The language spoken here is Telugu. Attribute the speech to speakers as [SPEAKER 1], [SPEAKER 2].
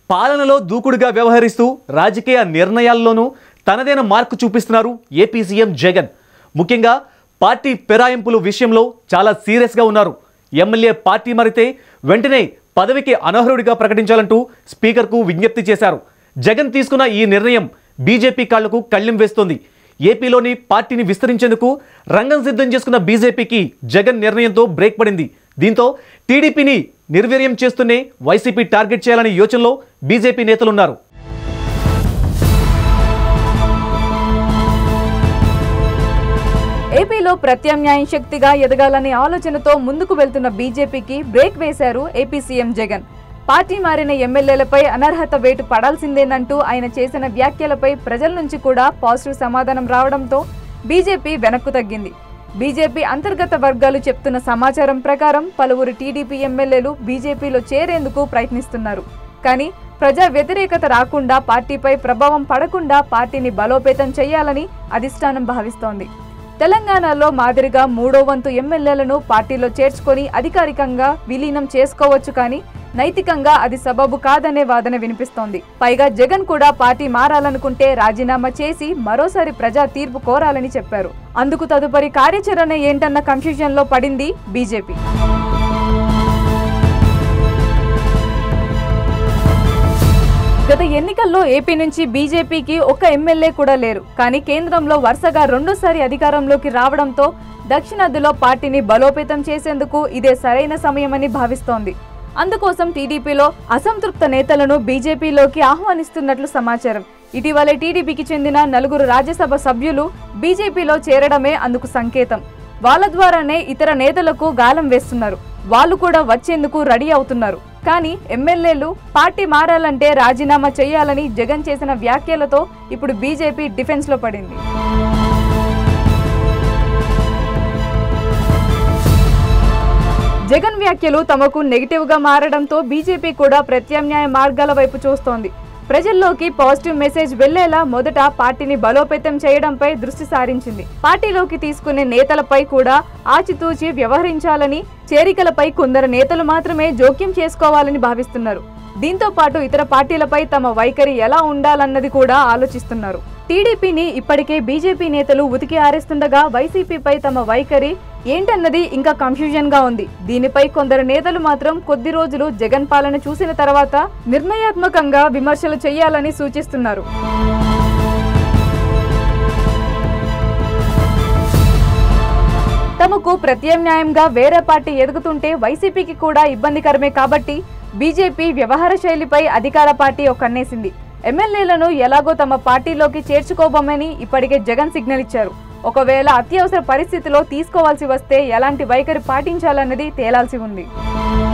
[SPEAKER 1] పాలనలో దూకుడుగా వ్యవహరిస్తూ రాజకీయ నిర్ణయాల్లోనూ తనదైన మార్కు చూపిస్తున్నారు ఏపీ సీఎం జగన్ ముఖ్యంగా పార్టీ ఫిరాయింపుల విషయంలో చాలా సీరియస్గా ఉన్నారు ఎమ్మెల్యే పార్టీ మారితే వెంటనే పదవికి అనర్హుడిగా ప్రకటించాలంటూ స్పీకర్కు విజ్ఞప్తి చేశారు జగన్ తీసుకున్న ఈ నిర్ణయం బీజేపీ కాళ్లకు కళ్ళెం వేస్తోంది ఏపీలోని పార్టీని విస్తరించేందుకు రంగం సిద్ధం చేసుకున్న బీజేపీకి జగన్ నిర్ణయంతో బ్రేక్ పడింది దీంతో టీడీపీని నిర్వీర్యం చేస్తూనే వైసీపీ టార్గెట్ చేయాలనే యోచనలో బీజేపీ నేతలున్నారు
[SPEAKER 2] ఏపీలో ప్రత్యామ్నాయ శక్తిగా ఎదగాలనే ఆలోచనతో ముందుకు వెళ్తున్న బీజేపీకి బ్రేక్ వేశారు ఏపీ సీఎం జగన్ పార్టీ మారిన ఎమ్మెల్యేలపై అనర్హత వేటు పడాల్సిందేనంటూ ఆయన చేసిన వ్యాఖ్యలపై ప్రజల నుంచి కూడా పాజిటివ్ సమాధానం రావడంతో బీజేపీ వెనక్కు తగ్గింది బీజేపీ అంతర్గత వర్గాలు చెప్తున్న సమాచారం ప్రకారం పలువురు టీడీపీ ఎమ్మెల్యేలు బీజేపీలో చేరేందుకు ప్రయత్నిస్తున్నారు కానీ ప్రజా వ్యతిరేకత రాకుండా పార్టీపై ప్రభావం పడకుండా పార్టీని బలోపేతం చేయాలని అధిష్టానం భావిస్తోంది తెలంగాణలో మాదిరిగా మూడో వంతు ఎమ్మెల్యేలను పార్టీలో చేర్చుకొని అధికారికంగా విలీనం చేసుకోవచ్చు కానీ నైతికంగా అది సబబు కాదనే వాదన వినిపిస్తోంది పైగా జగన్ కూడా పార్టీ మారాలనుకుంటే రాజీనామా చేసి మరోసారి ప్రజా తీర్పు కోరాలని చెప్పారు అందుకు తదుపరి కార్యాచరణ ఏంటన్న కన్ఫ్యూజన్లో పడింది బీజేపీ గత ఎన్నికల్లో ఏపీ నుంచి బీజేపీకి ఒక్క ఎమ్మెల్యే కూడా లేరు కానీ కేంద్రంలో వరుసగా రెండోసారి అధికారంలోకి రావడంతో దక్షిణాదిలో పార్టీని బలోపేతం చేసేందుకు ఇదే సరైన సమయమని భావిస్తోంది అందుకోసం టీడీపీలో అసంతృప్త నేతలను బీజేపీలోకి ఆహ్వానిస్తున్నట్లు సమాచారం ఇటీవలే టీడీపీకి చెందిన నలుగురు రాజ్యసభ సభ్యులు బీజేపీలో చేరడమే అందుకు సంకేతం వాళ్ళ ద్వారానే ఇతర నేతలకు గాలం వేస్తున్నారు వాళ్ళు కూడా వచ్చేందుకు రెడీ అవుతున్నారు కానీ ఎమ్మెల్యేలు పార్టీ మారాలంటే రాజీనామా చేయాలని జగన్ చేసిన వ్యాఖ్యలతో ఇప్పుడు బీజేపీ డిఫెన్స్ లో పడింది జగన్ వ్యాఖ్యలు తమకు నెగిటివ్ గా మారడంతో బీజేపీ కూడా ప్రత్యామ్నాయ మార్గాల వైపు చూస్తోంది ప్రజల్లోకి పాజిటివ్ మెసేజ్ వెళ్లేలా మొదట పార్టీని బలోపేతం చేయడంపై దృష్టి సారించింది పార్టీలోకి తీసుకునే నేతలపై కూడా ఆచితూచి వ్యవహరించాలని చేరికలపై కొందరు నేతలు మాత్రమే జోక్యం చేసుకోవాలని భావిస్తున్నారు దీంతో పాటు ఇతర పార్టీలపై తమ వైఖరి ఎలా ఉండాలన్నది కూడా ఆలోచిస్తున్నారు టీడీపీని ఇప్పటికే బీజేపీ నేతలు ఉతికి ఆరేస్తుండగా వైసీపీపై తమ వైఖరి ఏంటన్నది ఇంకా కన్ఫ్యూజన్ గా ఉంది దీనిపై కొందరు నేతలు మాత్రం కొద్ది రోజులు జగన్ పాలన చూసిన తర్వాత నిర్ణయాత్మకంగా విమర్శలు చేయాలని సూచిస్తున్నారు తమకు ప్రత్యామ్నాయంగా వేరే పార్టీ ఎదుగుతుంటే వైసీపీకి కూడా ఇబ్బందికరమే కాబట్టి బీజేపీ వ్యవహార శైలిపై అధికార పార్టీ కన్నేసింది ఎమ్మెల్యేలను ఎలాగో తమ పార్టీలోకి చేర్చుకోబోమని ఇప్పటికే జగన్ సిగ్నల్ ఇచ్చారు ఒకవేళ అత్యవసర పరిస్థితిలో తీసుకోవాల్సి వస్తే ఎలాంటి వైఖరి పాటించాలన్నది తేలాల్సి ఉంది